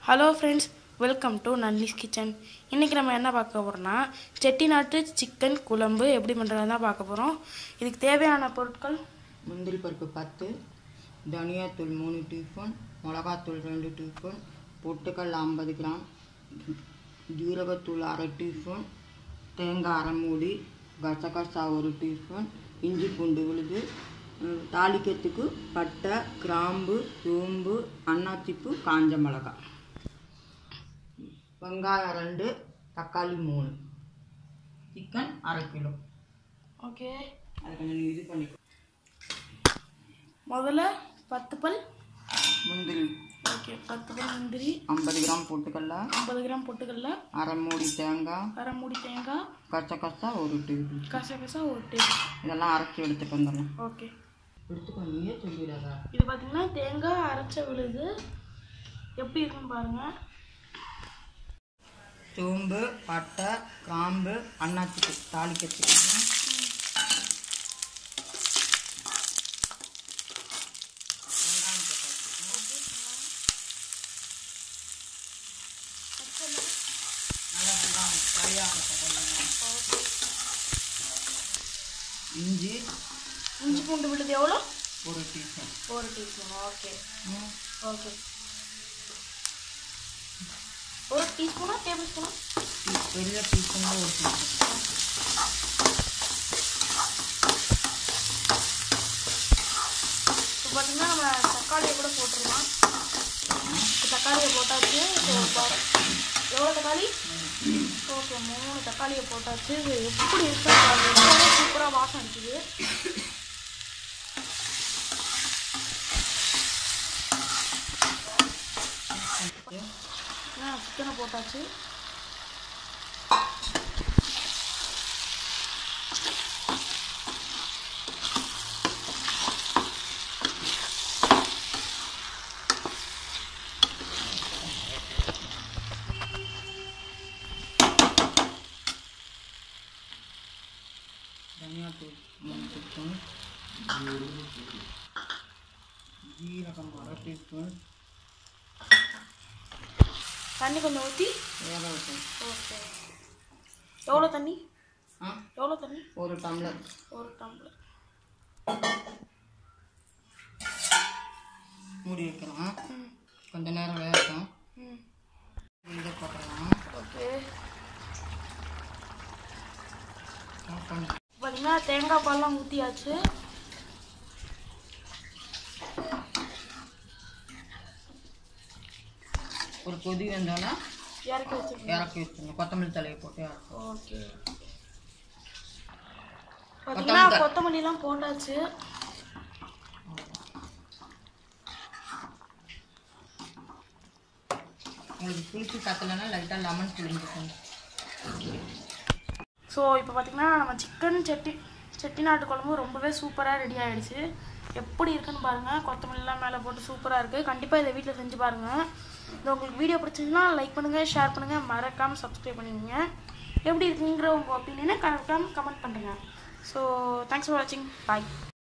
Hello friends welcome to Nalli's kitchen இன்றைக்கி நம்ம என்ன பார்க்க போகிறோம்னா செட்டிநாட்டு சிக்கன் குழம்பு எப்படி பண்ணுறதுன்னு தான் பார்க்க போகிறோம் இதுக்கு தேவையான பொருட்கள் முந்திரி பருப்பு பத்து தனியாத்தூள் மூணு டீஸ்பூன் மிளகாத்தூள் ரெண்டு டீஸ்பூன் பொட்டுக்கடல ஐம்பது கிராம் ஜீரகத்தூள் அரை டீஸ்பூன் தேங்காய் அரை மூடி கசகசா ஒரு டீஸ்பூன் இஞ்சி பூண்டு விழுது ம், தாளிக்கிறதுக்கு பட்டை கிராம்பு சோம்பு அன்னாச்சிப்பூ காஞ்ச மிளகாய் வெங்காயம் ரெண்டு தக்காளி மூணு சிக்கன் அரை கிலோ ஓகே அதை கொஞ்சம் இது பண்ணிக்கோ முதல்ல பத்து பல் முந்திரி ஓகே பத்து பல் முந்திரி ஐம்பது கிராம் பொட்டுக்கடல ஐம்பது கிராம் பொட்டுக்கடல அரை மூடி தேங்காய் அரை மூடி தேங்காய் கச்சக்கசா ஒரு டேபிள் கசகசா ஒரு டேபிள் இதெல்லாம் அரைச்சி எடுத்துட்டு வந்துடலாம் ஓகே எடுத்துக்கோ நீயே சொல்லிடாதா இது பார்த்தீங்கன்னா தேங்காய் அரைச்ச விழுது எப்படி இருக்குன்னு பாருங்கள் சோம்பு பட்டை கிராம்பு அன்னாச்சிக்கு தாளிக்கிறதுக்கு வெங்காயம் போட்டாச்சு. நல்லா வெங்காயம் ஃப்ரை ஆகட்டும் கொஞ்சம். இஞ்சி இஞ்சி பூண்டு விழுது எவ்வளோ ஒரு டீஸ்பூன் ஒரு டீஸ்பூன் ஓகே ஓகே ஒரு டீஸ்பூனா டேபிள் ஸ்பூனா பெரிய டீஸ்பூன் ஒரு டீஸ்பூன் இப்போ பார்த்தீங்கன்னா நம்ம தக்காளியை கூட போட்டுருலாம் இப்போ தக்காளியை போட்டாச்சு இப்போ பா- எவ்வளோ தக்காளி ஓகே மூணு தக்காளியை போட்டாச்சு இது எப்படி இருக்கு சூப்பராக வாசம் அடிக்குது சிக்கனை போட்டாச்சு தனியாத்தூள் மூணு டீஸ்பூன் ஜீரகம் அரை டீஸ்பூன் தண்ணி கொஞ்சம் ஊற்றி வேக வைக்கணும் ஓகே எவ்வளோ தண்ணி ஆ எவ்வளோ தண்ணி ஒரு டம்ளர் ஒரு டம்ளர் மூடி வைக்கலாம் ம் கொஞ்ச நேரம் வேகட்டும் ம் இதை போட்டுடலாம் ஓகே ஆஃப் பண்ணி பார்த்தீங்கன்னா தேங்காய் பால்லாம் ஊற்றியாச்சு ஒரு கொதி வந்தோன்னா இறக்கி வச்சுருக்கேன் இறக்கி வச்சிடணும் கொத்தமல்லி தலையை போட்டு இறக்கணும் ஓகே பார்த்தீங்கன்னா கொத்தமல்லி. கொத்தமல்லிலாம் போட்டாச்சு உங்களுக்கு புளிச்சு பத்தலைன்னா லைட்டாக லெமன் புளிஞ்சுக்கணும் ஸோ இப்போ பார்த்தீங்கன்னா நம்ம சிக்கன் செட்டி செட்டிநாட்டு குழம்பு ரொம்பவே சூப்பராக ரெடி ஆயிடுச்சு எப்படி இருக்குன்னு பாருங்கள் கொத்தமல்லிலாம் மேலே போட்டு சூப்பராக இருக்குது கண்டிப்பாக இதை வீட்டில் செஞ்சு பாருங்கள் இது உங்களுக்கு வீடியோ பிடிச்சிருந்தா லைக் பண்ணுங்கள் ஷேர் பண்ணுங்கள் மறக்காமல் சப்ஸ்கிரைப் பண்ணிடுங்க எப்படி இருக்குங்கிற உங்கள் ஒப்பீனியனை கரெக்டாக கமெண்ட் பண்ணுங்கள் ஸோ தேங்க்ஸ் ஃபார் வாட்சிங் பாய்